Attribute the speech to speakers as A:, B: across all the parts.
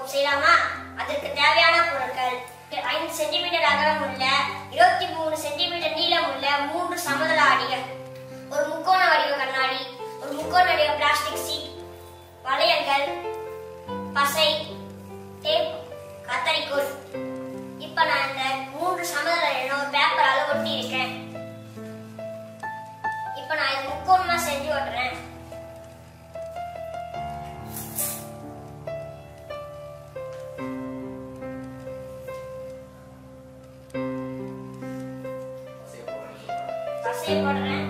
A: scope செய்யலாமா அதற்கு தேவையான பொருட்கள் ஐந்து சென்டிமீட்டர் அகலம் உள்ள இருபத்தி மூணு சென்டிமீட்டர் நீளம் உள்ள மூன்று சமதள ஆடிகள் ஒரு முக்கோண வடிவ கண்ணாடி ஒரு முக்கோண வடிவ பிளாஸ்டிக் சீட் வளையல்கள் பசை டேப் கத்தரிக்கோல் இப்ப நான் இந்த மூன்று சமதள எண்ணெய் ஒரு பேப்பரால ஒட்டி இருக்கேன் இப்ப நான் இது முக்கோணமா செஞ்சு ஓட்டுறேன் பசையை போடுறேன்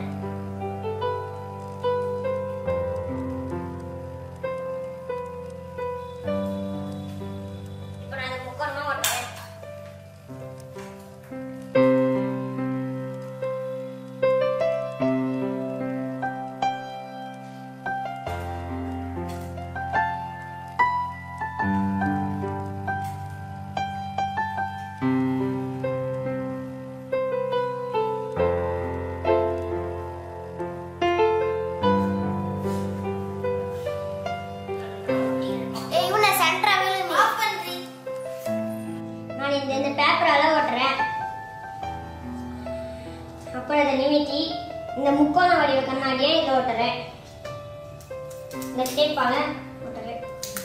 A: இப்ப நான் இது முக்கோணமா ஓட்டுறேன்
B: ஏய் இவனை சென்டரா விழுந்து ஆஃப் பண்றீ
A: நான் இந்த இந்த பேப்பரால ஓட்டுறேன் அப்புறம் இதை நிமித்தி இந்த முக்கோண வடிவ கண்ணாடியை இதில் ஓட்டுறேன் இந்த டேப்பால ஓட்டுறேன்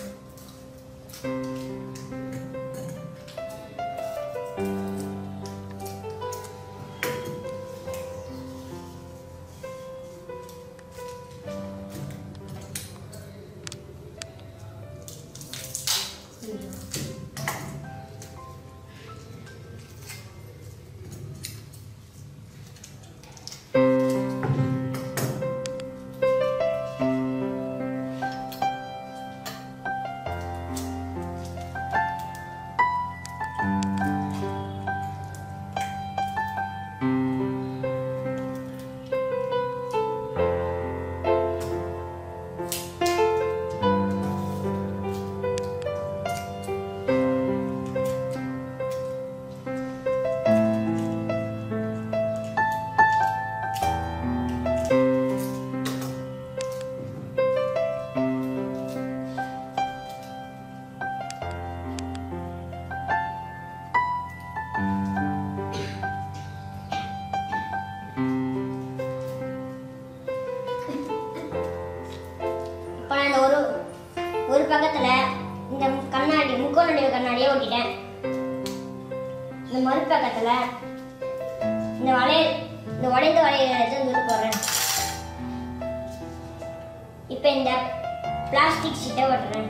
A: இப்போ நான் இந்த ஒரு ஒரு பக்கத்துல இந்த கண்ணாடி முக்கோண வடிவ கண்ணாடியை ஓட்டிட்டேன் இந்த மறுபக்கத்துல இந்த வளைய இந்த உடைந்த வளையலை எடுத்து வந்து போடுறேன் இப்போ இந்த பிளாஸ்டிக் ஷீட்டை ஓட்டுறேன்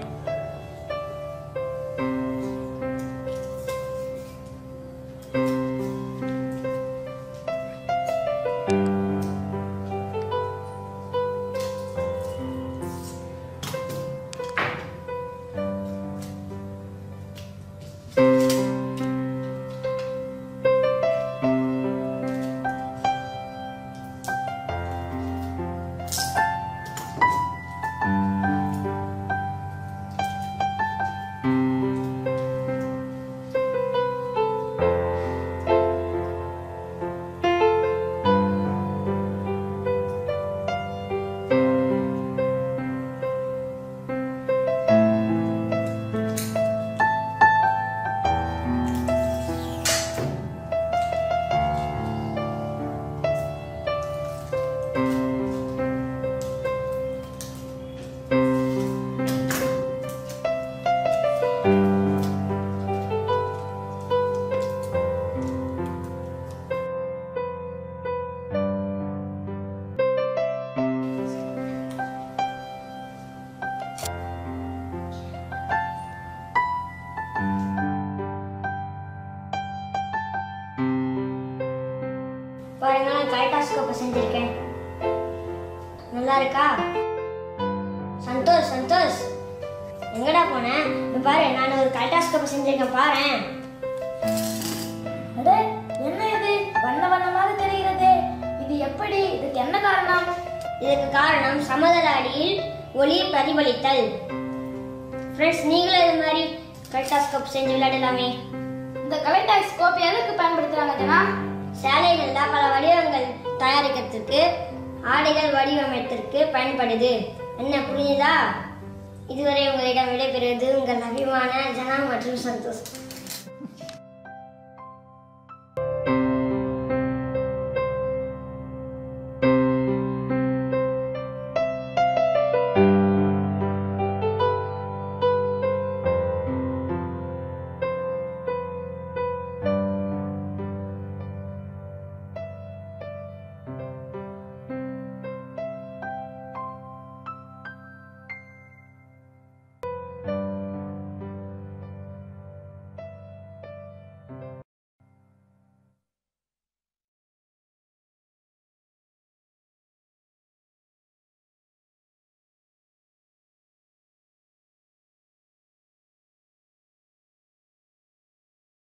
A: பாருங்க நான் கலட்டாஸ்கோப்பை செஞ்சிருக்கேன் நல்லா இருக்கா சந்தோஷ் சந்தோஷ் எங்கடா போனேன் இங்க பாரு நான் ஒரு கலட்டாஸ்கோப்பை செஞ்சிருக்கேன் பாரேன்
B: அடே என்ன இது வண்ண வண்ணமாக தெரிகிறது இது எப்படி இதுக்கு என்ன காரணம்
A: இதுக்கு காரணம் சமதள அடியில் ஒளி பிரதிபலித்தல் ஃப்ரெண்ட்ஸ் நீங்களும் இது மாதிரி கலட்டாஸ்கோப் செஞ்சு விளையாடலாமே
B: இந்த கலெக்டாஸ்கோப் எதுக்கு பயன்படுத்துறாங்க ஜனா
A: சேலைகள்ல பல வடிவங்கள் தயாரிக்கிறதுக்கு ஆடைகள் வடிவமைத்திற்கு பயன்படுது என்ன புரியுதா இதுவரை உங்களிடம் விடைபெறுவது உங்கள் அபிமான ஜனா மற்றும் சந்தோஷ்